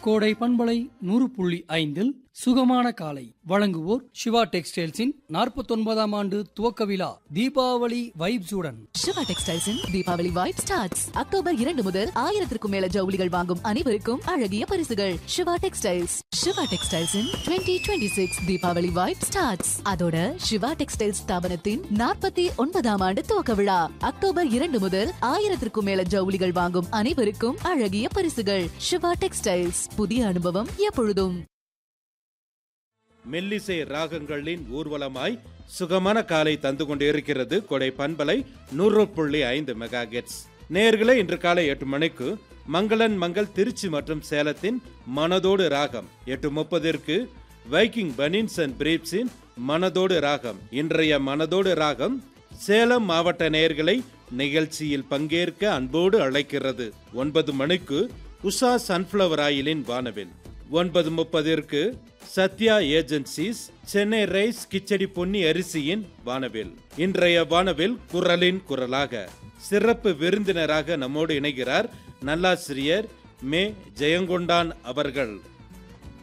கோடை பண்பலை நூறு புள்ளி ஐந்தில் சுகமான காலை வழங்குவோர் சிவா டெக்ஸ்டைல்ஸின் நாற்பத்தொன்பதாம் ஆண்டு துவக்க விழா தீபாவளி வைப்ஸுடன் சிவா டெக்ஸ்டைல்ஸின் தீபாவளி வைப் ஸ்டார்ட்ஸ் அக்டோபர் இரண்டு முதல் ஆயிரத்திற்கும் மேல ஜவுளிகள் வாங்கும் அனைவருக்கும் அழகிய பரிசுகள் சிவா டெக்ஸ்டைல்ஸ் சிவா டெக்ஸ்டைல்ஸின் twenty twenty six Deepavali vibe starts அதோட சிவா டெக்ஸ்டைல்ஸ் ஸ்தாபனத்தின் நாற்பத்தி ஒன்பதாம் ஆண்டு துவக்க விழா அக்டோபர் இரண்டு முதல் ஆயிரத்திற்கும் மேல ஜவுளிகள் வாங்கும் அனைவருக்கும் அழகிய பரிசுகள் சிவா டெக்ஸ்டைல்ஸ் புதிய அனுபவம் எப்பொழுதும் மெல்லிசை ராகங்களின் ஊர்வலமாய் சுகமான காலை தந்து கொண்டிருக்கிறது கொடை பண்பலை நூறு புள்ளி ஐந்து மெகா கெட்ஸ் நேயர்களே இன்று காலை எட்டு மணிக்கு மங்களன் மங்கள் திருச்சி மற்றும் சேலத்தின் மனதோடு ராகம் எட்டு முப்பதிற்கு வைக்கிங் பனின்ஸ் அண்ட் பிரீப்ஸின் மனதோடு ராகம் இன்றைய மனதோடு ராகம் சேலம் மாவட்ட நேயர்களை நிகழ்ச்சியில் பங்கேற்க அன்போடு அழைக்கிறது ஒன்பது மணிக்கு உஷா சன்ஃப்ளவர் ஆயிலின் வானவில் ஒன்பது முப்பதிற்கு சத்யா ஏஜென்சிஸ் சென்னை ரைஸ் கிச்சடி பொன்னி அரிசியின் வானவில் இன்றைய வானவில் குரலின் குரலாக சிறப்பு விருந்தினராக நம்மோடு இணைகிறார் நல்லாசிரியர் மே ஜெயங்கொண்டான் அவர்கள்